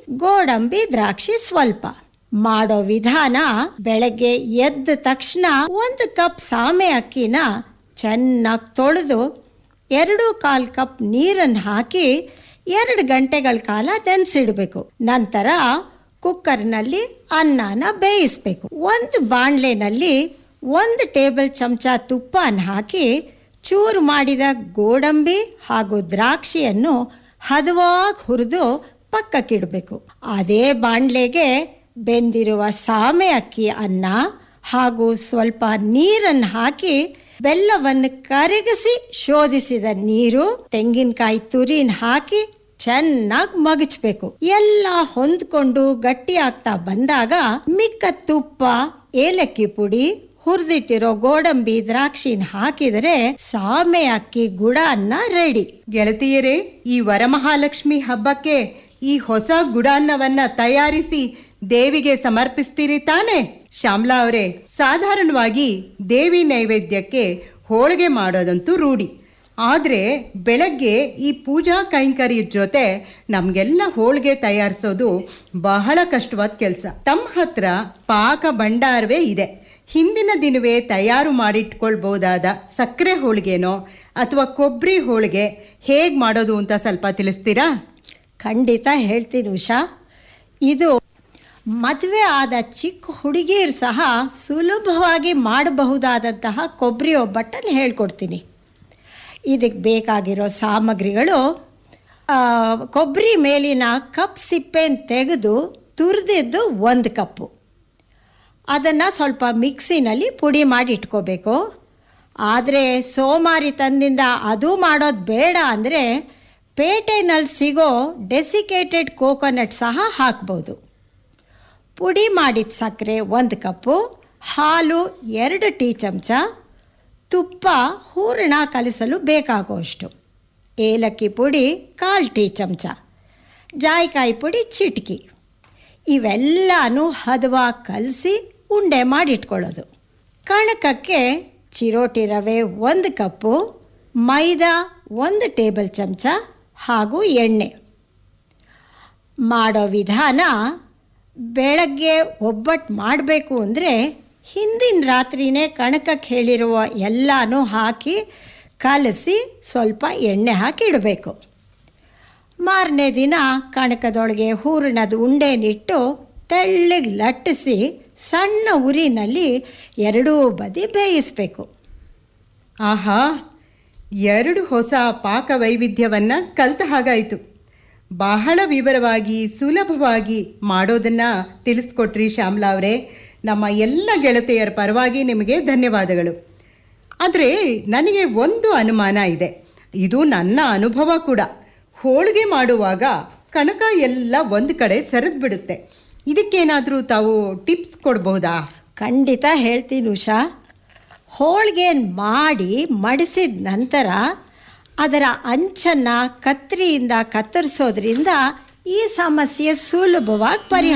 ಗೋಡಂಬಿ ದ್ರಾಕ್ಷಿ ಸ್ವಲ್ಪ ಮಾಡೋ ವಿಧಾನ ಬೆಳಗ್ಗೆ ಎದ್ದ ತಕ್ಷಣ ಒಂದು ಕಪ್ ಸಾಮೆ ಅಕ್ಕಿನ ಚೆನ್ನಾಗಿ ತೊಳೆದು ಎರಡು ಕಾಲ್ ಕಪ್ ನೀರನ್ನು ಹಾಕಿ ಎರಡು ಗಂಟೆಗಳ ಕಾಲ ನೆನೆಸಿಡಬೇಕು ನಂತರ ಕುಕ್ಕರ್ನಲ್ಲಿ ಅನ್ನನ ಬೇಯಿಸಬೇಕು ಒಂದು ಬಾಣಲೆನಲ್ಲಿ ಒಂದು ಟೇಬಲ್ ಚಮಚ ತುಪ್ಪನ ಹಾಕಿ ಚೂರು ಮಾಡಿದ ಗೋಡಂಬಿ ಹಾಗೂ ದ್ರಾಕ್ಷಿಯನ್ನು ಹದವಾಗಿ ಹುರಿದು ಪಕ್ಕಕ್ಕಿಡಬೇಕು ಅದೇ ಬಾಣಲೆಗೆ ಬೆಂದಿರುವ ಸಾಮೆ ಅಕ್ಕಿ ಅನ್ನ ಹಾಗೂ ಸ್ವಲ್ಪ ನೀರನ್ನು ಹಾಕಿ ಬೆಲ್ಲವನ್ನು ಕರಗಿಸಿ ಶೋಧಿಸಿದ ನೀರು ತೆಂಗಿನಕಾಯಿ ತುರಿನ ಹಾಕಿ ಚೆನ್ನಾಗಿ ಮಗಚ್ಬೇಕು ಎಲ್ಲ ಹೊಂದ್ಕೊಂಡು ಗಟ್ಟಿ ಆಗ್ತಾ ಬಂದಾಗ ಮಿಕ್ಕ ತುಪ್ಪ ಏಲಕ್ಕಿ ಪುಡಿ ಹುರಿದಿಟ್ಟಿರೋ ಗೋಡಂಬಿ ದ್ರಾಕ್ಷಿನ ಹಾಕಿದರೆ ಸಾಮೆ ಅಕ್ಕಿ ಗುಡ ಅನ್ನ ರೆಡಿ ಗೆಳತಿಯರೇ ಈ ವರಮಹಾಲಕ್ಷ್ಮಿ ಹಬ್ಬಕ್ಕೆ ಈ ಹೊಸ ಗುಡಾನ್ನವನ್ನ ತಯಾರಿಸಿ ದೇವಿಗೆ ಸಮರ್ಪಿಸ್ತೀರಿ ತಾನೆ ಶ್ಯಾಮ್ಲಾ ಅವರೇ ಸಾಧಾರಣವಾಗಿ ದೇವಿ ನೈವೇದ್ಯಕ್ಕೆ ಹೋಳಿಗೆ ಮಾಡೋದಂತೂ ರೂಢಿ ಆದರೆ ಬೆಳಗ್ಗೆ ಈ ಪೂಜಾ ಕೈಂಕರ್ಯದ ಜೊತೆ ನಮಗೆಲ್ಲ ಹೋಳಿಗೆ ತಯಾರಿಸೋದು ಬಹಳ ಕಷ್ಟವಾದ ಕೆಲಸ ತಮ್ಮ ಹತ್ರ ಪಾಕ ಭಂಡಾರವೇ ಇದೆ ಹಿಂದಿನ ದಿನವೇ ತಯಾರು ಮಾಡಿಟ್ಕೊಳ್ಬೋದಾದ ಸಕ್ಕರೆ ಹೋಳಿಗೆನೋ ಅಥವಾ ಕೊಬ್ಬರಿ ಹೋಳಿಗೆ ಹೇಗೆ ಮಾಡೋದು ಅಂತ ಸ್ವಲ್ಪ ತಿಳಿಸ್ತೀರಾ ಖಂಡಿತ ಹೇಳ್ತೀನಿ ಉಷಾ ಇದು ಮದುವೆ ಆದ ಚಿಕ್ಕ ಹುಡುಗಿಯರು ಸಹ ಸುಲಭವಾಗಿ ಮಾಡಬಹುದಾದಂತಹ ಕೊಬ್ಬರಿ ಒಬ್ಬಟ್ಟನ್ನು ಹೇಳ್ಕೊಡ್ತೀನಿ ಇದಕ್ಕೆ ಬೇಕಾಗಿರೋ ಸಾಮಗ್ರಿಗಳು ಆ, ಕೊಬ್ಬರಿ ಮೇಲಿನ ಕಪ್ ಸಿಪ್ಪೆನ ತೆಗೆದು ತುರಿದಿದ್ದು ಒಂದು ಕಪ್ಪು ಅದನ್ನು ಸ್ವಲ್ಪ ಮಿಕ್ಸಿನಲ್ಲಿ ಪುಡಿ ಮಾಡಿ ಇಟ್ಕೋಬೇಕು ಆದರೆ ಸೋಮಾರಿ ತಂದಿಂದ ಅದು ಮಾಡೋದು ಬೇಡ ಅಂದರೆ ಪೇಟೆನಲ್ಲಿ ಸಿಗೋ ಡೆಸಿಕೇಟೆಡ್ ಕೋಕೋನಟ್ ಸಹ ಹಾಕ್ಬೋದು ಪುಡಿ ಮಾಡಿದ ಸಕ್ಕರೆ ಒಂದು ಕಪ್ಪು ಹಾಲು ಎರಡು ಟೀ ಚಮಚ ತುಪ್ಪ ಹೂರಣ ಕಲಿಸಲು ಬೇಕಾಗುವಷ್ಟು ಏಲಕ್ಕಿ ಪುಡಿ ಕಾಲು ಟೀ ಚಮಚ ಜಾಯಿಕಾಯಿ ಪುಡಿ ಚಿಟಕಿ ಇವೆಲ್ಲನೂ ಹದವಾಗಿ ಕಲಸಿ ಉಂಡೆ ಮಾಡಿಟ್ಕೊಳ್ಳೋದು ಕಣಕಕ್ಕೆ ಚಿರೋಟಿ ರವೆ ಒಂದು ಕಪ್ಪು ಮೈದಾ ಒಂದು ಟೇಬಲ್ ಚಮಚ ಹಾಗೂ ಎಣ್ಣೆ ಮಾಡೋ ವಿಧಾನ ಬೆಳಗ್ಗೆ ಒಬ್ಬಟ್ಟು ಮಾಡಬೇಕು ಅಂದರೆ ಹಿಂದಿನ ರಾತ್ರಿನೇ ಕಣಕಕ್ಕೆ ಹೇಳಿರುವ ಎಲ್ಲನೂ ಹಾಕಿ ಕಲಸಿ ಸ್ವಲ್ಪ ಎಣ್ಣೆ ಹಾಕಿ ಇಡಬೇಕು ಮಾರನೇ ದಿನ ಕಣಕದೊಳಗೆ ಹೂರಣದ ಉಂಡೆನಿಟ್ಟು ತೆಳ್ಳಗೆ ಲಟ್ಟಿಸಿ ಸಣ್ಣ ಉರಿನಲ್ಲಿ ಎರಡೂ ಬದಿ ಬೇಯಿಸಬೇಕು ಆಹಾ ಎರಡು ಹೊಸ ಪಾಕ ವೈವಿಧ್ಯವನ್ನ ಕಲ್ತ ಹಾಗಾಯಿತು ಬಹಳ ವಿವರವಾಗಿ ಸುಲಭವಾಗಿ ಮಾಡೋದನ್ನ ತಿಳಿಸ್ಕೊಟ್ರಿ ಶ್ಯಾಮ್ಲಾ ಅವರೇ ನಮ್ಮ ಎಲ್ಲ ಗೆಳತಿಯರ ಪರವಾಗಿ ನಿಮಗೆ ಧನ್ಯವಾದಗಳು ಆದರೆ ನನಗೆ ಒಂದು ಅನುಮಾನ ಇದೆ ಇದು ನನ್ನ ಅನುಭವ ಕೂಡ ಹೋಳಿಗೆ ಮಾಡುವಾಗ ಕಣಕ ಎಲ್ಲ ಒಂದು ಕಡೆ ಸರಿದು ಬಿಡುತ್ತೆ ಇದಕ್ಕೇನಾದರೂ ತಾವು ಟಿಪ್ಸ್ ಕೊಡಬಹುದಾ ಖಂಡಿತ ಹೇಳ್ತೀನಿ ಉಷಾ ಹೋಳಿಗೆ ಮಾಡಿ ಮಡಿಸಿದ ನಂತರ ಅದರ ಅಂಚನ್ನು ಕತ್ತರಿಯಿಂದ ಕತ್ತರಿಸೋದ್ರಿಂದ ಈ ಸಮಸ್ಯೆ ಸುಲಭವಾಗಿ ಪರಿಹಾರ